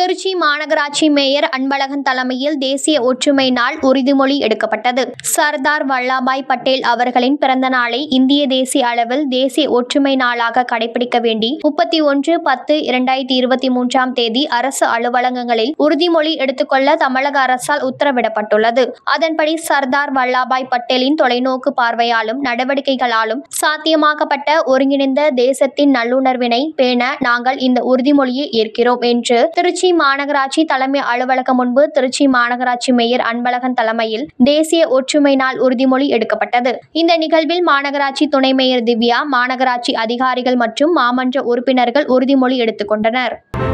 திருச்சி மாநகராட்சி மேயர் அன்பழகன் தலைமையில் தேசிய ஒற்றுமை நாள் உறுதிமொழி எடுக்கப்பட்டது சர்தார் வல்லபாய் பட்டேல் அவர்களின் பிறந்த நாளை இந்திய தேசிய அளவில் தேசிய ஒற்றுமை நாளாக கடைபிடிக்க வேண்டி முப்பத்தி ஒன்று பத்து இரண்டாயிரத்தி இருபத்தி மூன்றாம் தேதி அரசு அலுவலகங்களில் உறுதிமொழி எடுத்துக்கொள்ள தமிழக அரசால் உத்தரவிடப்பட்டுள்ளது அதன்படி சர்தார் வல்லபாய் பட்டேலின் தொலைநோக்கு பார்வையாலும் நடவடிக்கைகளாலும் சாத்தியமாக்கப்பட்ட ஒருங்கிணைந்த தேசத்தின் நல்லுணர்வினை பேண நாங்கள் இந்த உறுதிமொழியை ஏற்கிறோம் என்று திருச்சி மாநகராட்சி தலைமை அலுவலகம் முன்பு திருச்சி மாநகராட்சி மேயர் அன்பழகன் தலைமையில் தேசிய ஒற்றுமை நாள் உறுதிமொழி எடுக்கப்பட்டது இந்த நிகழ்வில் மாநகராட்சி துணை மேயர் திவ்யா மாநகராட்சி அதிகாரிகள் மற்றும் மாமன்ற உறுப்பினர்கள் உறுதிமொழி எடுத்துக்கொண்டனர்